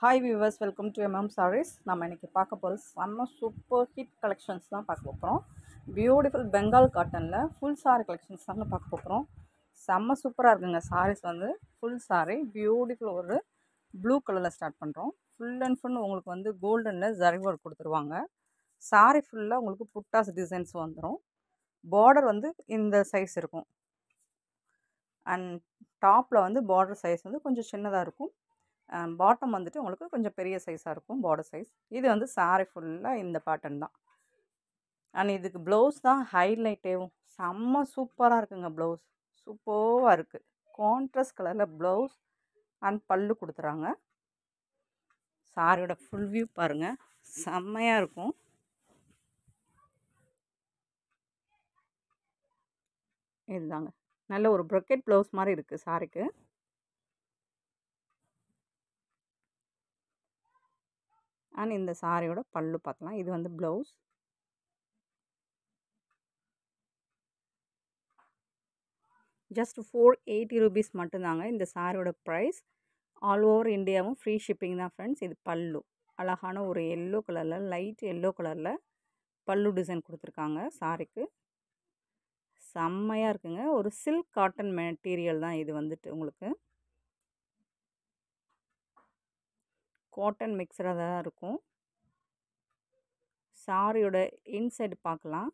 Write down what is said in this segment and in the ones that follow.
hi viewers welcome to MM saris நம்ம இன்றைக்கி பார்க்க போகிறது செம்ம சூப்பர் ஹிட் கலெக்ஷன்ஸ் தான் பார்க்க போகிறோம் பியூட்டிஃபுல் பெங்கால் காட்டனில் ஃபுல் சாரி கலெக்ஷன்ஸ் தாங்க பார்க்க போகிறோம் செம்ம சூப்பராக இருக்குங்க சாரீஸ் வந்து ஃபுல் சாரி பியூட்டிஃபுல் ஒரு ப்ளூ கலரில் ஸ்டார்ட் பண்ணுறோம் ஃபுல் அண்ட் ஃபுல் உங்களுக்கு வந்து கோல்டனில் ஜரி ஒர்க் கொடுத்துருவாங்க சாரி ஃபுல்லாக உங்களுக்கு புட்டாஸ் டிசைன்ஸ் வந்துடும் பார்டர் வந்து இந்த சைஸ் இருக்கும் அண்ட் டாப்பில் வந்து பார்டர் சைஸ் வந்து கொஞ்சம் சின்னதாக இருக்கும் பாட்டம் வந்துட்டு உங்களுக்கு கொஞ்சம் பெரிய சைஸாக இருக்கும் பார்டர் சைஸ் இது வந்து சாரி ஃபுல்லாக இந்த பேட்டர்ன் தான் அண்ட் இதுக்கு ப்ளவுஸ் தான் ஹைலைட்டேவும் செம்ம சூப்பராக இருக்குங்க ப்ளவுஸ் சூப்பராக இருக்குது கான்ட்ராஸ்ட் கலரில் ப்ளவுஸ் அண்ட் பல்லு கொடுத்துறாங்க சாரியோட ஃபுல் வியூ பாருங்கள் செம்மையாக இருக்கும் இதுதாங்க நல்ல ஒரு ப்ரொக்கெட் ப்ளவுஸ் மாதிரி இருக்குது சாரிக்கு அண்ட் இந்த சாரியோட பல்லு பார்க்கலாம் இது வந்து blouse just four eighty rupees மட்டும்தாங்க இந்த சாரியோட ப்ரைஸ் ஆல் ஓவர் இந்தியாவும் ஃப்ரீ ஷிப்பிங் தான் ஃப்ரெண்ட்ஸ் இது பல்லு அழகான ஒரு எல்லோ கலரில் லைட் எல்லோ கலரில் பல்லு டிசைன் கொடுத்துருக்காங்க சாரிக்கு செம்மையாக இருக்குங்க ஒரு சில்க் காட்டன் மெட்டீரியல் தான் இது வந்துட்டு உங்களுக்கு காட்டன் மிக்சராக தான் இருக்கும் சாரியோட இன்சைடு பார்க்கலாம்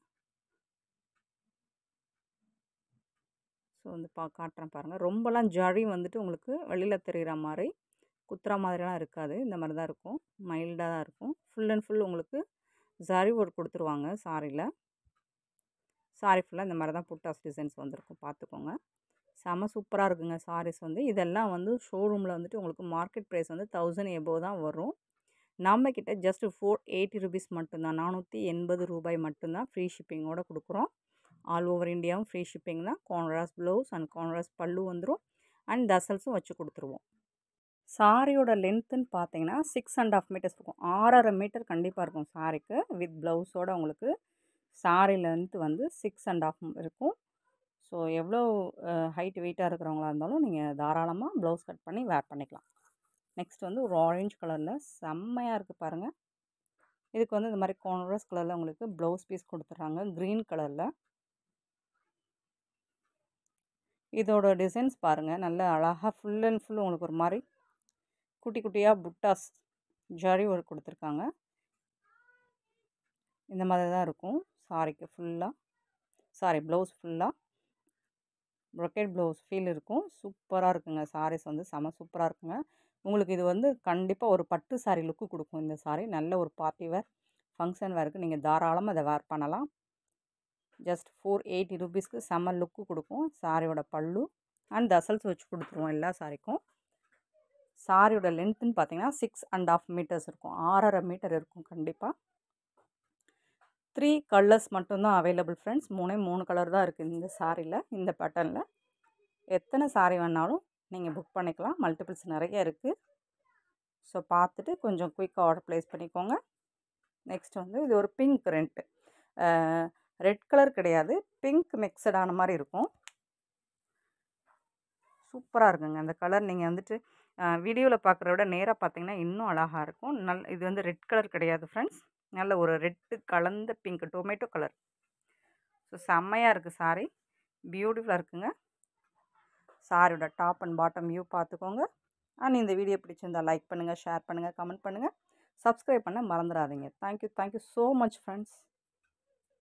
ஸோ வந்து பா காட்டுறேன் பாருங்கள் ரொம்பலாம் ஜரி வந்துட்டு உங்களுக்கு வெளியில் தெரிகிற மாதிரி குத்துற மாதிரிலாம் இருக்காது இந்த மாதிரி தான் இருக்கும் மைல்டாக தான் இருக்கும் ஃபுல் அண்ட் ஃபுல் உங்களுக்கு ஜரி ஒர்க் கொடுத்துருவாங்க சாரியில் சாரி ஃபுல்லாக இந்த மாதிரி தான் புட்டாஸ் டிசைன்ஸ் வந்திருக்கும் பார்த்துக்கோங்க செம சூப்பராக இருக்குங்க சாரீஸ் வந்து இதெல்லாம் வந்து ஷோரூமில் வந்துட்டு உங்களுக்கு மார்க்கெட் ப்ரைஸ் வந்து தௌசண்ட் எபோவ் தான் வரும் நம்மக்கிட்ட ஜஸ்ட் ஃபோர் எயிட்டி ருபீஸ் மட்டும்தான் நானூற்றி எண்பது ரூபாய் மட்டும்தான் ஃப்ரீ ஷிப்பிங்கோடு கொடுக்குறோம் ஆல் ஓவர் இந்தியாவும் ஃப்ரீ ஷிப்பிங் தான் contrast blouse and contrast pallu வந்துடும் அண்ட் தசல்ஸும் வச்சு கொடுத்துருவோம் சாரியோட லென்த்துன்னு பார்த்தீங்கன்னா சிக்ஸ் அண்ட் ஆஃப் மீட்டர்ஸ் இருக்கும் ஆறரை மீட்டர் கண்டிப்பாக இருக்கும் சாரிக்கு வித் ப்ளவுஸோடு உங்களுக்கு சாரி லென்த் வந்து சிக்ஸ் அண்ட் ஆஃப் இருக்கும் ஸோ எவ்வளோ ஹைட் வெயிட்டாக இருக்கிறவங்களா இருந்தாலும் நீங்கள் தாராளமாக ப்ளவுஸ் கட் பண்ணி வேர் பண்ணிக்கலாம் நெக்ஸ்ட் வந்து ஒரு ஆரஞ்சு கலரில் செம்மையாக இருக்குது பாருங்கள் இதுக்கு வந்து இந்த மாதிரி கான்ட்ராஸ் கலரில் உங்களுக்கு ப்ளவுஸ் பீஸ் கொடுத்துட்றாங்க க்ரீன் கலரில் இதோட டிசைன்ஸ் பாருங்கள் நல்ல அழகாக ஃபுல் அண்ட் ஃபுல் உங்களுக்கு ஒரு மாதிரி குட்டி குட்டியாக புட்டாஸ் ஜரி ஒர்க் கொடுத்துருக்காங்க இந்த மாதிரி தான் இருக்கும் சாரிக்கு ஃபுல்லாக சாரி ப்ளவுஸ் ஃபுல்லாக ப்ரொக்கெட் ப்ளவுஸ் ஃபீல் இருக்கும் சூப்பராக இருக்குங்க சாரீஸ் வந்து செம சூப்பராக இருக்குங்க உங்களுக்கு இது வந்து கண்டிப்பாக ஒரு பட்டு சாரீ லுக்கு கொடுக்கும் இந்த சாரீ நல்ல ஒரு பார்ட்டி வேர் ஃபங்க்ஷன் வேருக்கு நீங்கள் தாராளமாக அதை வேர் பண்ணலாம் ஜஸ்ட் ஃபோர் எயிட்டி ருபீஸ்க்கு செம்ம லுக்கு கொடுக்கும் சாரியோட பல்லு அண்ட் தசல்ஸ் வச்சு கொடுத்துருவோம் எல்லா சாரிக்கும் சாரியோட லென்த்துன்னு பார்த்தீங்கன்னா சிக்ஸ் அண்ட் ஆஃப் மீட்டர்ஸ் இருக்கும் ஆறரை மீட்டர் இருக்கும் கண்டிப்பாக த்ரீ கலர்ஸ் மட்டும்தான் அவைலபிள் ஃப்ரெண்ட்ஸ் மூணே மூணு கலர் தான் இருக்குது இந்த சாரியில் இந்த பேட்டர்னில் எத்தனை சாரீ வேணாலும் நீங்கள் புக் பண்ணிக்கலாம் மல்டிபிள்ஸ் நிறைய இருக்குது ஸோ பார்த்துட்டு கொஞ்சம் குயிக்காக ஆர்டர் ப்ளேஸ் பண்ணிக்கோங்க நெக்ஸ்ட் வந்து இது ஒரு பிங்க் ரெண்ட்டு ரெட் கலர் கிடையாது பிங்க் மிக்சடான மாதிரி இருக்கும் சூப்பராக இருக்குங்க அந்த கலர் நீங்கள் வந்துட்டு வீடியோவில் பார்க்குறத விட நேராக பார்த்தீங்கன்னா இன்னும் அழகாக இருக்கும் நல் இது வந்து ரெட் கலர் கிடையாது ஃப்ரெண்ட்ஸ் நல்ல ஒரு ரெட்டு கலந்த பிங்க் டொமேட்டோ கலர் ஸோ செம்மையாக இருக்குது சாரீ பியூட்டிஃபுல்லாக இருக்குங்க சாரியோட டாப் அண்ட் பாட்டம் வியூ பார்த்துக்கோங்க அண்ட் இந்த வீடியோ பிடிச்சிருந்தால் லைக் பண்ணுங்கள் ஷேர் பண்ணுங்கள் கமெண்ட் பண்ணுங்கள் சப்ஸ்கிரைப் பண்ண மறந்துடாதீங்க thank you thank you so much friends